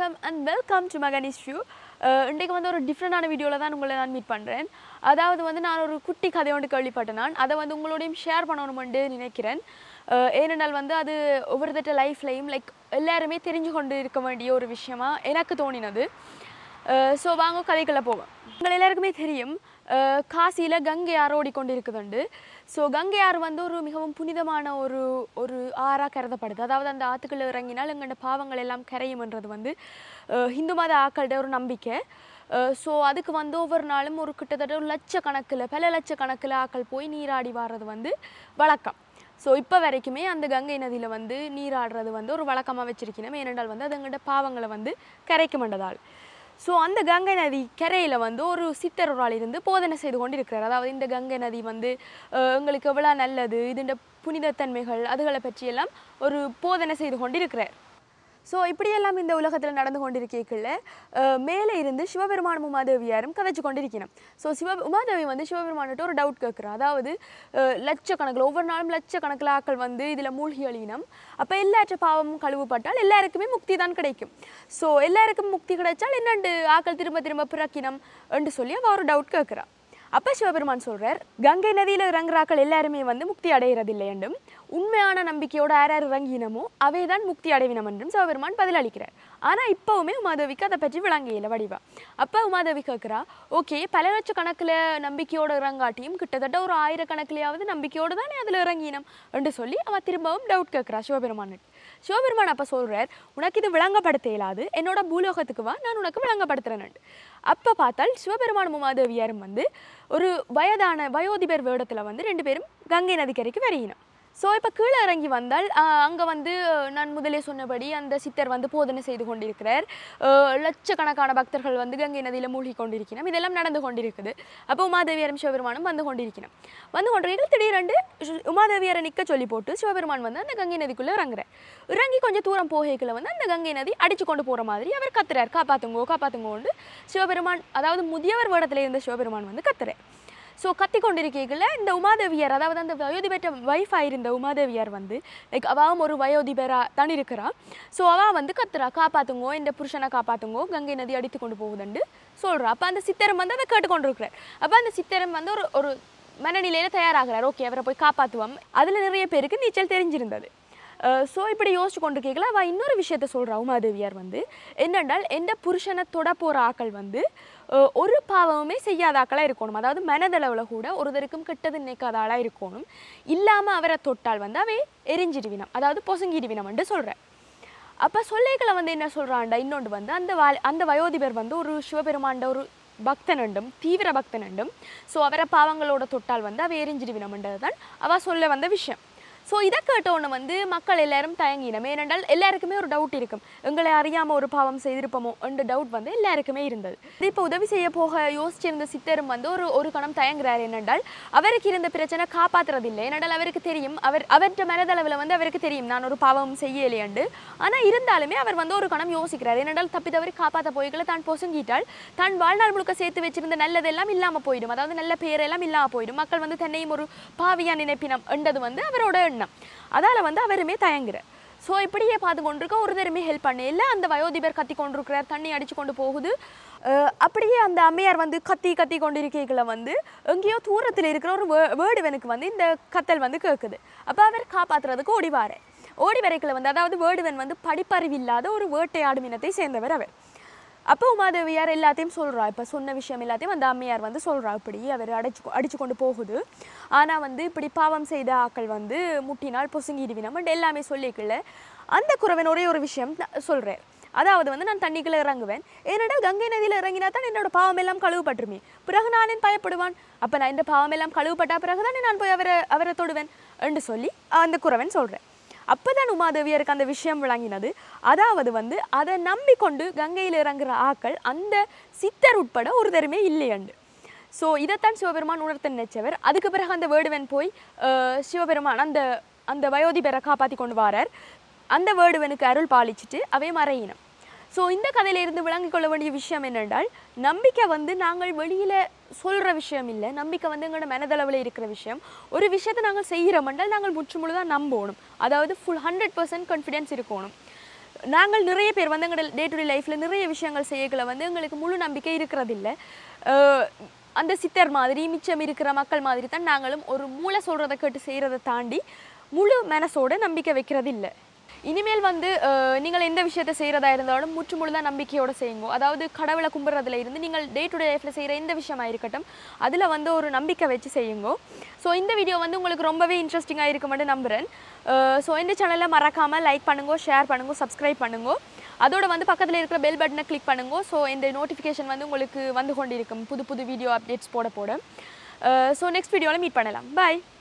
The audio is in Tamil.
வணக்கம் அண்ட் வெல்கம் டு மகனிஸ் வியூ இன்றைக்கு வந்து ஒரு டிஃப்ரெண்டான வீடியோவில் தான் உங்களை நான் மீட் பண்ணுறேன் அதாவது வந்து நான் ஒரு குட்டி கதை ஒன்று கேள்விப்பட்டேன் நான் அதை வந்து உங்களோடையும் ஷேர் பண்ணணுமென்று நினைக்கிறேன் அஹ் ஏனென்றால் வந்து அது ஒவ்வொருத்தட்ட லைஃப்லையும் லைக் எல்லாருமே தெரிஞ்சு கொண்டு இருக்க வேண்டிய ஒரு விஷயமா எனக்கு தோணினது ஸோ வாங்க கதைக்குள்ளே போவோம் உங்கள் எல்லாருக்குமே தெரியும் காசியில் கங்கை ஆறு ஓடிக்கொண்டிருக்குதுண்டு ஸோ கங்கை ஆறு வந்து ஒரு மிகவும் புனிதமான ஒரு ஒரு ஆறாக கருதப்படுது அதாவது அந்த ஆற்றுக்குள்ள இறங்கினால் எங்களோட பாவங்கள் எல்லாம் கரையும்ன்றது வந்து அஹ், ஹிந்து மத ஆக்கள்கிட்ட ஒரு நம்பிக்கை ஸோ அதுக்கு வந்து ஒவ்வொரு நாளும் ஒரு கிட்டத்தட்ட ஒரு லட்சக்கணக்கில் பல லட்சக்கணக்கில் ஆக்கள் போய் நீராடி வர்றது வந்து வழக்கம் ஸோ இப்போ வரைக்குமே அந்த கங்கை நதியில் வந்து நீராடுறது வந்து ஒரு வழக்கமாக வச்சிருக்கணும் ஏனென்றால் வந்து அது எங்கள்கிட்ட பாவங்களை வந்து கரைக்க மாட்டதால் ஸோ அந்த கங்கை நதி கரையில் வந்து ஒரு சித்தர் ஒரு ஆள் இருந்து போதனை செய்து கொண்டு இருக்கிறார் அதாவது இந்த கங்கை நதி வந்து அஹ், எங்களுக்கு எவ்வளோ நல்லது இதுண்ட புனிதத்தன்மைகள் அதுகளை பற்றியெல்லாம் ஒரு போதனை செய்து கொண்டு இருக்கிறார் ஸோ இப்படியெல்லாம் இந்த உலகத்தில் நடந்து கொண்டிருக்கல மேலே இருந்து சிவபெருமான் உமாதேவியாரும் கதைச்சு கொண்டிருக்கணும் ஸோ சிவ உமாதேவி வந்து சிவபெருமான்கிட்ட ஒரு டவுட் கேட்குறா அதாவது அஹ், லட்சக்கணக்கில் ஒவ்வொரு நாளும் லட்சக்கணக்கில் ஆக்கள் வந்து இதில் மூழ்கி அழியினம் அப்போ எல்லாற்ற பாவமும் கழுவுப்பட்டால் எல்லாருக்குமே முக்தி தான் கிடைக்கும் ஸோ எல்லாருக்கும் முக்தி கிடைச்சால் என்னண்டு ஆக்கள் திரும்ப திரும்ப பிறக்கினம் என்று சொல்லி அவ ஒரு டவுட் கேட்குறா அப்போ சிவபெருமான் சொல்றார் கங்கை நதியில் இறங்குறாக்கள் எல்லாருமே வந்து முக்தி அடைகிறதில்லை என்றும் உண்மையான நம்பிக்கையோட யார் யார் இறங்கினமோ அவை தான் முக்தி அடைவினம் என்றும் சிவபெருமான் பதிலளிக்கிறார் ஆனால் இப்போவுமே உமாதேவிக்கு அதை பற்றி விளங்கையில் வடிவா அப்போ உமாதேவி கேட்குறா ஓகே பல லட்சக்கணக்கில் நம்பிக்கையோட இறங்காட்டியும் கிட்டத்தட்ட ஒரு ஆயிரக்கணக்கிலேயாவது நம்பிக்கையோடு தானே அதில் இறங்கினம் என்று சொல்லி அவன் திரும்பவும் டவுட் கேட்குறா சிவபெருமானுக்கு சிவபெருமான் அப்போ சொல்றார் உனக்கு இது விளங்கப்படுத்த இயலாது என்னோட பூலோகத்துக்கு வா நான் உனக்கு விளங்கப்படுத்துறேன் அப்போ பார்த்தால் சிவபெருமான் உமாதேவியாரும் வந்து ஒரு வயதான வயோதிபர் வேடத்தில் வந்து ரெண்டு பேரும் கங்கை நதிக்கரைக்கு வரையினோம் ஸோ இப்போ கீழே இறங்கி வந்தால் அங்கே வந்து நான் முதலே சொன்னபடி அந்த சித்தர் வந்து போதனை செய்து கொண்டிருக்கிறார் அஹ், லட்சக்கணக்கான பக்தர்கள் வந்து கங்கை நதியில் மூழ்கி கொண்டிருக்கணும் இதெல்லாம் நடந்து கொண்டிருக்குது அப்போ உமாதேவியாரும் சிவபெருமானும் வந்து கொண்டிருக்கணும் வந்து கொண்டிருக்கீங்க திடீரென்று சு- உமாதேவியாரை நிற்க சொல்லி போட்டு சிவபெருமான் வந்து அந்த கங்கை நதிக்குள்ளே இறங்குறார் இறங்கி கொஞ்சம் தூரம் போகைக்குள்ள வந்து அந்த கங்கை நதி அடிச்சு கொண்டு போகிற மாதிரி அவர் கத்துறார் காப்பாத்துங்கோ காப்பாத்துங்கோன்னு சிவபெருமான் அதாவது முதியவர் வேடத்தில் இருந்த சிவபெருமான் வந்து கத்துறார் ஸோ கத்தி கொண்டிருக்கீங்கள இந்த உமாதேவியர் அதாவது அந்த வயோதிபற்ற வைஃப் ஆயிருந்த உமாதேவியார் வந்து லைக் அவவும் ஒரு வயோதிபராக தான் இருக்கிறா ஸோ அவள் வந்து கத்துறா காப்பாத்துங்கோ இந்த புருஷனை காப்பாத்துங்கோ கங்கை நதி அடித்து கொண்டு போகுதுண்டு சொல்கிறா அப்போ அந்த சித்தரம் வந்து அதை கேட்டுக்கொண்டு இருக்கிறார் அப்போ அந்த சித்தரம் வந்து ஒரு ஒரு மனநிலையில் தயாராகிறார் ஓகே அவரை போய் காப்பாற்றுவோம் அதில் நிறைய பேருக்கு நீச்சல் தெரிஞ்சிருந்தது ஸோ இப்படி யோசிச்சு கொண்டு கேட்கல அவள் இன்னொரு விஷயத்த சொல்கிறா உமாதேவியார் வந்து என்னென்றால் எந்த புருஷனை தொட போகிற ஆக்கள் வந்து அஹ், ஒரு பாவமுமே செய்யாத ஆக்களாக இருக்கணும் அதாவது மனதளவில் கூட ஒருத்தருக்கும் கெட்டது நினைக்காத ஆளாக இருக்கணும் இல்லாமல் அவரை தொட்டால் வந்து அவை எரிஞ்சிடுவினம் அதாவது பொசுங்கிடுவினம்னு சொல்கிறேன் அப்போ சொல்லைகளை வந்து என்ன சொல்கிறான்டா இன்னொன்று வந்து அந்த வா அந்த வயோதிபர் வந்து ஒரு சிவபெருமாண்ட ஒரு பக்தனண்டும் தீவிர பக்தனண்டும் ஸோ அவரை பாவங்களோட தொட்டால் வந்து அவ எரிஞ்சிடுவினம்ன்றது தான் அவள் சொல்ல வந்த விஷயம் ஸோ இதை கேட்டோன்னு வந்து மக்கள் எல்லாரும் தயங்கினோம் ஏனென்றால் எல்லாருக்குமே ஒரு டவுட் இருக்கும் எங்களை அறியாமல் ஒரு பாவம் செய்திருப்போமோ என்ற டவுட் வந்து எல்லாருக்குமே இருந்தது இப்போ உதவி செய்ய போக யோசிச்சிருந்த சித்தரும் வந்து ஒரு ஒரு கணம் தயங்குறார் என்னென்றால் அவருக்கு இருந்த பிரச்சனை காப்பாற்றுறதில்லை ஏனென்றால் அவருக்கு தெரியும் அவர் அவர்கிட்ட மனதளவில் வந்து அவருக்கு தெரியும் நான் ஒரு பாவம் செய்யலையண்டு ஆனால் இருந்தாலுமே அவர் வந்து ஒரு கணம் யோசிக்கிறார் ஏனென்றால் தப்பி தவறி காப்பாற்ற போய்களை தான் பொசுங்கிட்டால் தான் வாழ்நாள் முழுக்க சேர்த்து வச்சிருந்த நல்லதெல்லாம் இல்லாமல் போயிடும் அதாவது நல்ல பேரெல்லாம் இல்லாமல் போயிடும் மக்கள் வந்து தன்னையும் ஒரு பாவியா நினைப்பினம் என்றது வந்து அவரோட எண்ணம் அதால வந்து அவருமே தயங்குறார் ஸோ இப்படியே பார்த்து கொண்டிருக்க ஒரு தருமே ஹெல்ப் பண்ண இல்லை அந்த வயோதிபர் கத்தி கொண்டிருக்கிறார் தண்ணி அடிச்சு கொண்டு போகுது அஹ் அப்படியே அந்த அம்மையார் வந்து கத்தி கத்தி கொண்டிருக்கைகளை வந்து எங்கேயோ தூரத்தில் இருக்கிற ஒரு வே வேடுவனுக்கு வந்து இந்த கத்தல் வந்து கேட்குது அப்போ அவர் காப்பாத்துறதுக்கு ஓடிவாரு ஓடி வரைக்கல வந்து அதாவது வேடுவன் வந்து படிப்பறிவில்லாத ஒரு வேட்டையாடும் இனத்தை சேர்ந்தவர் அவர் அப்போ உமாதேவியார் எல்லாத்தையும் சொல்றா இப்போ சொன்ன விஷயம் எல்லாத்தையும் அந்த அம்மையார் வந்து சொல்றா இப்படி அவர் அடைச்சு அடிச்சு கொண்டு போகுது ஆனால் வந்து இப்படி பாவம் செய்த ஆக்கள் வந்து முட்டினால் பொசுங்கிடுவினம் எல்லாமே சொல்லிக்கல அந்த குறவன் ஒரே ஒரு விஷயம் சொல்கிறார் அதாவது வந்து நான் தண்ணிக்குள்ள இறங்குவேன் ஏனென்றால் கங்கை நதியில் இறங்கினா தான் என்னோட பாவம் எல்லாம் கழுவுப்பட்டுருமே பிறகு நான் ஏன் பயப்படுவான் அப்போ நான் இந்த பாவம் எல்லாம் கழுவுப்பட்ட பிறகு தானே நான் போய் அவரை அவரை தொடுவேன் என்று சொல்லி அந்த குறவன் சொல்கிறேன் அப்பதான் உமாதேவியருக்கு அந்த விஷயம் விளங்கினது அதாவது வந்து அதை நம்பிக்கொண்டு கங்கையில் இறங்குற ஆக்கள் அந்த சித்தர் உட்பட ஒரு தருமே இல்லையண்டு ஸோ இதைத்தான் சிவபெருமான் உணர்த்த நினைச்சவர் அதுக்கு பிறகு அந்த வேடுவன் போய் அஹ், சிவபெருமான் அந்த அந்த வயோதிபரை காப்பாற்றி கொண்டு வாரார் அந்த வேடுவனுக்கு அருள் பாலிச்சிட்டு அவை மறையினம் ஸோ இந்த கதையிலிருந்து விளங்கிக் கொள்ள வேண்டிய விஷயம் என்னென்றால் நம்பிக்கை வந்து நாங்கள் வெளியில் சொல்கிற விஷயம் இல்லை நம்பிக்கை வந்து எங்களோட மனதளவில் இருக்கிற விஷயம் ஒரு விஷயத்தை நாங்கள் செய்கிறோம் என்றால் நாங்கள் முற்று முழுதாக நம்பணும் அதாவது ஃபுல் ஹண்ட்ரட் பர்சன்ட் கான்ஃபிடென்ஸ் இருக்கணும் நாங்கள் நிறைய பேர் வந்து எங்களோட டே டு டே லைஃப்பில் நிறைய விஷயங்கள் செய்யக்களை வந்து எங்களுக்கு முழு நம்பிக்கை இருக்கிறதில்ல அஹ் அந்த சித்தர் மாதிரி மிச்சம் இருக்கிற மக்கள் மாதிரி தான் நாங்களும் ஒரு மூளை சொல்கிறத கேட்டு செய்கிறத தாண்டி முழு மனசோட நம்பிக்கை வைக்கிறது இல்லை இனிமேல் வந்து அஹ், நீங்கள் எந்த விஷயத்தை செய்கிறதா இருந்தாலும் முற்று முழுதாக நம்பிக்கையோட செய்யுங்க அதாவது கடவுளை கும்பிட்றதுல இருந்து நீங்கள் டே டு டே லைஃப்பில் செய்கிற எந்த விஷயமா இருக்கட்டும் அதில் வந்து ஒரு நம்பிக்கை வச்சு செய்யுங்க ஸோ இந்த வீடியோ வந்து உங்களுக்கு ரொம்பவே இன்ட்ரெஸ்டிங்காக இருக்குமென்னு நம்புகிறேன் ஸோ இந்த சேனலை மறக்காமல் லைக் பண்ணுங்க ஷேர் பண்ணுங்க சப்ஸ்கிரைப் பண்ணுங்க அதோட வந்து பக்கத்தில் இருக்கிற பெல் பட்டனை கிளிக் பண்ணுங்க ஸோ இந்த நோட்டிஃபிகேஷன் வந்து உங்களுக்கு வந்து கொண்டிருக்கும் புது புது வீடியோ அப்டேட்ஸ் போட போட ஸோ நெக்ஸ்ட் வீடியோவில் மீட் பண்ணலாம் பாய்